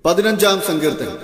പതിനഞ്ചാം സങ്കീർത്തനം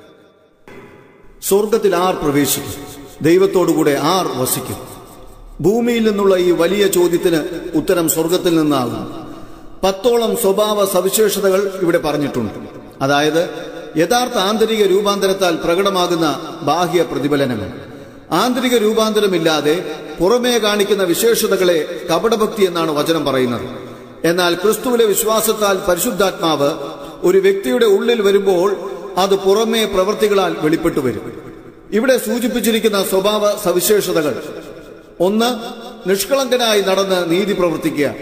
സ്വർഗത്തിൽ ആർ പ്രവേശിക്കും ദൈവത്തോടുകൂടെ ആർ വസിക്കും ഭൂമിയിൽ നിന്നുള്ള ഈ വലിയ ചോദ്യത്തിന് ഉത്തരം സ്വർഗത്തിൽ നിന്നാകും പത്തോളം സ്വഭാവ സവിശേഷതകൾ ഇവിടെ പറഞ്ഞിട്ടുണ്ട് അതായത് യഥാർത്ഥ ആന്തരിക രൂപാന്തരത്താൽ പ്രകടമാകുന്ന ബാഹ്യ പ്രതിഫലനങ്ങൾ ആന്തരിക രൂപാന്തരമില്ലാതെ പുറമേ കാണിക്കുന്ന വിശേഷതകളെ കപടഭക്തി എന്നാണ് വചനം പറയുന്നത് എന്നാൽ ക്രിസ്തുവിലെ വിശ്വാസത്താൽ പരിശുദ്ധാത്മാവ് ഒരു വ്യക്തിയുടെ ഉള്ളിൽ വരുമ്പോൾ അത് പുറമേ പ്രവൃത്തികളാൽ വെളിപ്പെട്ടു വരും ഇവിടെ സൂചിപ്പിച്ചിരിക്കുന്ന സ്വഭാവ സവിശേഷതകൾ ഒന്ന് നിഷ്കളങ്കനായി നടന്ന് നീതി പ്രവർത്തിക്കുക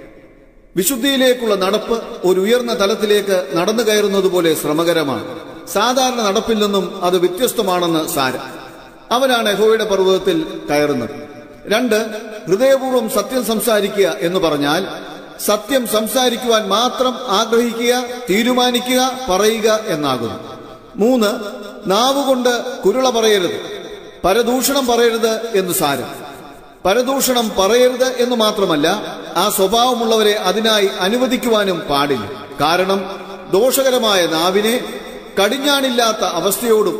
വിശുദ്ധിയിലേക്കുള്ള നടപ്പ് ഒരു ഉയർന്ന തലത്തിലേക്ക് നടന്നു കയറുന്നത് പോലെ ശ്രമകരമാണ് സാധാരണ നടപ്പിൽ നിന്നും അത് വ്യത്യസ്തമാണെന്ന് സാരം അവനാണ് യഹോയുടെ പർവ്വതത്തിൽ കയറുന്നത് രണ്ട് ഹൃദയപൂർവ്വം സത്യം സംസാരിക്കുക എന്ന് പറഞ്ഞാൽ സത്യം സംസാരിക്കുവാൻ മാത്രം ആഗ്രഹിക്കുക തീരുമാനിക്കുക പറയുക എന്നാകുന്നു മൂന്ന് നാവുകൊണ്ട് കുരുള പറയരുത് പരദൂഷണം പറയരുത് എന്ന് സാരം പരദൂഷണം പറയരുത് എന്ന് മാത്രമല്ല ആ സ്വഭാവമുള്ളവരെ അതിനായി അനുവദിക്കുവാനും പാടില്ല കാരണം ദോഷകരമായ നാവിനെ കടിഞ്ഞാണില്ലാത്ത അവസ്ഥയോടും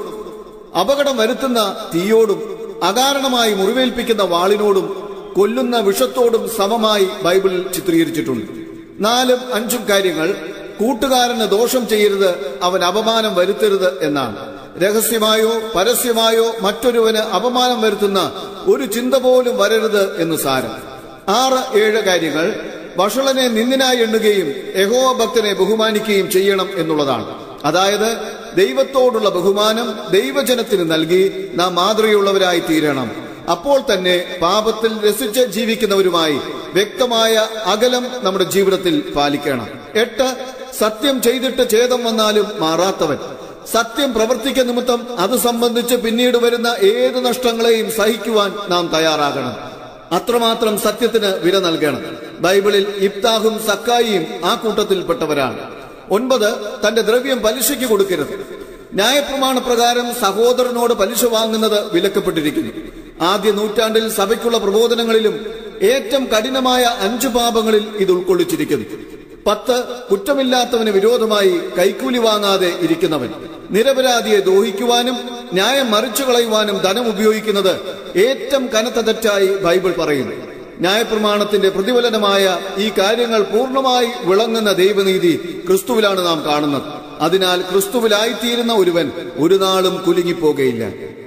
അപകടം വരുത്തുന്ന തീയോടും അകാരണമായി മുറിവേൽപ്പിക്കുന്ന വാളിനോടും കൊല്ലുന്ന വിഷത്തോടും സമമായി ബൈബിളിൽ ചിത്രീകരിച്ചിട്ടുണ്ട് നാലും അഞ്ചും കാര്യങ്ങൾ കൂട്ടുകാരന് ദോഷം ചെയ്യരുത് അവൻ അപമാനം വരുത്തരുത് എന്നാണ് രഹസ്യമായോ പരസ്യമായോ മറ്റൊരുവന് അപമാനം വരുത്തുന്ന ഒരു ചിന്ത പോലും വരരുത് എന്ന് സാരം ആറ് ഏഴ് കാര്യങ്ങൾ വഷളനെ നിന്ദിനായി എണ്ണുകയും യഹോവ ഭക്തനെ ബഹുമാനിക്കുകയും ചെയ്യണം എന്നുള്ളതാണ് അതായത് ദൈവത്തോടുള്ള ബഹുമാനം ദൈവജനത്തിന് നൽകി നാം മാതൃകയുള്ളവരായി തീരണം അപ്പോൾ തന്നെ പാപത്തിൽ രസിച്ച് ജീവിക്കുന്നവരുമായി വ്യക്തമായ അകലം നമ്മുടെ ജീവിതത്തിൽ പാലിക്കണം എട്ട് സത്യം ചെയ്തിട്ട് ഛേദം വന്നാലും മാറാത്തവൻ സത്യം പ്രവർത്തിക്ക നിമിത്തം അത് സംബന്ധിച്ച് പിന്നീട് വരുന്ന ഏത് നഷ്ടങ്ങളെയും സഹിക്കുവാൻ നാം തയ്യാറാകണം അത്രമാത്രം സത്യത്തിന് വില നൽകണം ബൈബിളിൽ ഇബ്താഹും സക്കായിയും ആ കൂട്ടത്തിൽപ്പെട്ടവരാണ് ഒൻപത് തന്റെ ദ്രവ്യം പലിശയ്ക്ക് കൊടുക്കരുത് ന്യായപ്രമാണ പ്രകാരം സഹോദരനോട് പലിശ വാങ്ങുന്നത് വിലക്കപ്പെട്ടിരിക്കുന്നു ആദ്യ നൂറ്റാണ്ടിൽ സഭയ്ക്കുള്ള പ്രബോധനങ്ങളിലും ഏറ്റവും കഠിനമായ അഞ്ചു പാപങ്ങളിൽ ഇത് ഉൾക്കൊള്ളിച്ചിരിക്കുന്നു പത്ത് കുറ്റമില്ലാത്തവന് വിരോധമായി കൈക്കൂലി വാങ്ങാതെ ഇരിക്കുന്നവൻ നിരപരാധിയെ ദോഹിക്കുവാനും ന്യായം മറിച്ചു കളയുവാനും ധനം ഉപയോഗിക്കുന്നത് ഏറ്റവും കനത്ത തെറ്റായി ബൈബിൾ പറയുന്നു ന്യായപ്രമാണത്തിന്റെ പ്രതിഫലനമായ ഈ കാര്യങ്ങൾ പൂർണ്ണമായി വിളങ്ങുന്ന ദൈവനീതി ക്രിസ്തുവിലാണ് നാം കാണുന്നത് അതിനാൽ ക്രിസ്തുവിലായിത്തീരുന്ന ഒരുവൻ ഒരു നാളും കുലുങ്ങിപ്പോകയില്ല